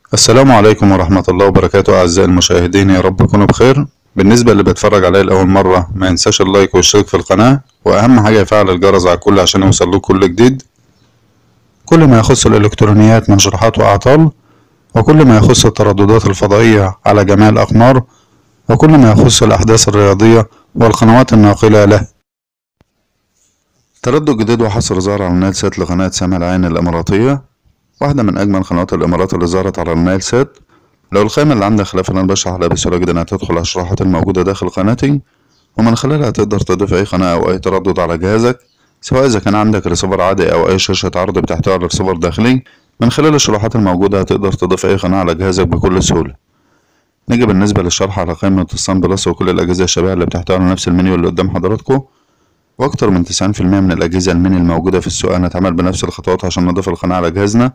السلام عليكم ورحمة الله وبركاته أعزائي المشاهدين يا رب تكونوا بخير بالنسبة اللي بيتفرج عليا لأول مرة ما ينساش اللايك والاشتراك في القناة وأهم حاجة يفعل الجرس على الكل عشان يوصل له كل جديد كل ما يخص الإلكترونيات من شروحات وأعطال وكل ما يخص الترددات الفضائية على جميع الأقمار وكل ما يخص الأحداث الرياضية والقنوات الناقلة له تردد جديد وحصر ظهر على النايل سات لقناة سما العين الإماراتية واحدة من أجمل قنوات الإمارات اللي ظهرت على النايل سات لو القائمة اللي عندك خلاف اللي أنا بشرح عليها بسهولة جدا هتدخل على الشروحات الموجودة داخل قناتي ومن خلالها تقدر تضيف أي قناة أو أي تردد على جهازك سواء إذا كان عندك ريسيفر عادي أو أي شاشة عرض بتحتوي على ريسيفر داخلي من خلال الشروحات الموجودة هتقدر تضيف أي قناة على جهازك بكل سهولة نيجي بالنسبة للشرح على قائمة الصن بلس وكل الأجهزة الشبيهة اللي بتحتوي على نفس المنيو اللي قدام حضراتكم وأكتر من تسعين في المية من الأجهزة الميني الموجودة في السوق هنتعامل بنفس الخطوات عشان نضيف القناة على جهازنا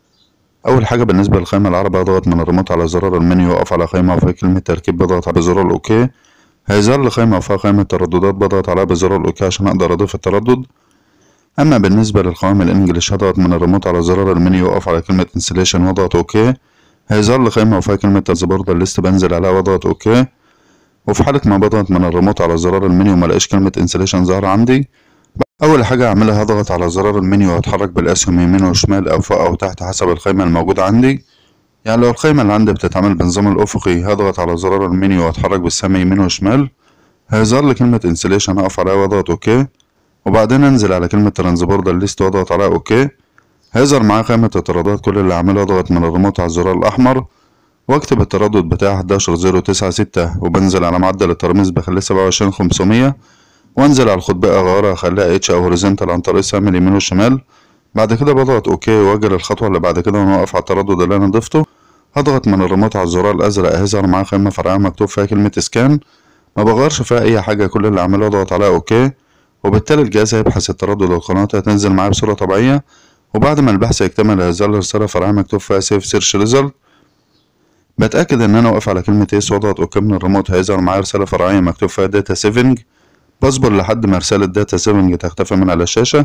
أول حاجة بالنسبة للقائمة العربي أضغط من الريموت على زرار المنيو وأقف على قائمة وفيها كلمة تركيب بضغط على زرار الأوكي هيظهر لي قائمة وفيها قائمة ترددات بضغط عليها بزرار الأوكي عشان أقدر أضيف التردد أما بالنسبة للقوائم الإنجليش هضغط من الريموت على زرار المنيو وأقف على كلمة انستليشن وأضغط أوكي هيظهر لي قائمة وفيها كلمة ترانسبورت ليست بنزل عليها وأضغط أوكي وفي حالة ما بضغط من الريموت على زرار المنيو ملاقيش كلمة انستليشن ظاهرة عندي أول حاجة هعملها هضغط على زرار المنيو وهتحرك بالأسهم يمين وشمال أو فوق أو تحت حسب القائمة الموجودة عندي يعني لو القائمة اللي عندي بتتعمل بنظام الأفقي هضغط على زرار المنيو وهتحرك بالسهم يمين وشمال هيظهر لي كلمة انستليشن هقف عليها وأضغط أوكي وبعدين أنزل على كلمة ترانسبورت ليست وأضغط عليها أوكي هيظهر معايا قائمة الترددات كل اللي هعمله أضغط من الريموت على الزرار الأحمر واكتب التردد بتاعي 11096 وبنزل على معدل الترميز بخليه 27500 وانزل على الخطباء اغيرها اخليها اتش او هوريزونتال عن طريق السهم اليمين والشمال بعد كده بضغط اوكي واجي للخطوه اللي بعد كده وانا واقف على التردد اللي انا ضفته هضغط من الريموت على الزرار الازرق هيظهر معايا قائمه فرعيه مكتوب فيها كلمه سكان ما بغيرش فيها اي حاجه كل اللي اعمله اضغط عليها اوكي وبالتالي الجهاز هيبحث التردد والقنوات هتنزل معايا بصوره طبيعيه وبعد ما البحث يكتمل هيظهر لي رساله فرعيه مكتوب فيها سيف سيرش ريزلت بتاكد ان انا واقف على كلمه يس واضغط اوكي من الريموت هيظهر معايا رساله فرعيه مكتوب فيها داتا سيفنج بصبر لحد ما رسالة داتا سيفنج تختفي من على الشاشة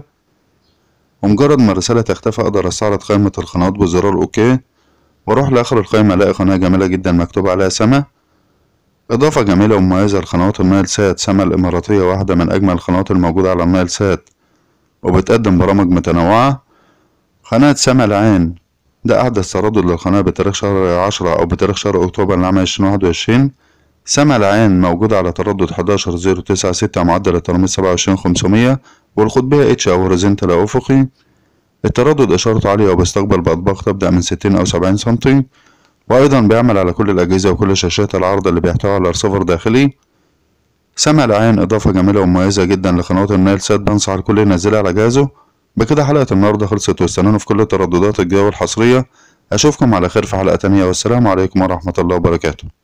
ومجرد ما الرسالة تختفي أقدر أستعرض قائمة القنوات بزرار أوكي وأروح لآخر القائمة ألاقي قناة جميلة جدا مكتوب عليها سما إضافة جميلة ومميزة لقنوات النايل سات سما الإماراتية واحدة من أجمل القنوات الموجودة على النايل سات وبتقدم برامج متنوعة قناة سما العين ده أحدث تردد للقناة بتاريخ شهر عشرة أو بتاريخ شهر أكتوبر لعام عشرين واحد وعشرين سما العين موجود على تردد حداشر زيرو تسعة ستة معدل الترميز سبعة وعشرين خمسمية والقطبية اتش أو هوريزونتال أو أفقي التردد إشارته عالية وبيستقبل بأطباق تبدأ من ستين أو سبعين سنتي وأيضا بيعمل على كل الأجهزة وكل شاشات العرض اللي بيحتوي على رسيفر داخلي سما العين إضافة جميلة ومميزة جدا لقنوات النايل سات بنصح الكل ينزلها على جهازه بكده حلقة النهاردة خلصت واستنونا في كل الترددات الجوية والحصرية أشوفكم على خير في حلقة تانية والسلام عليكم ورحمة الله وبركاته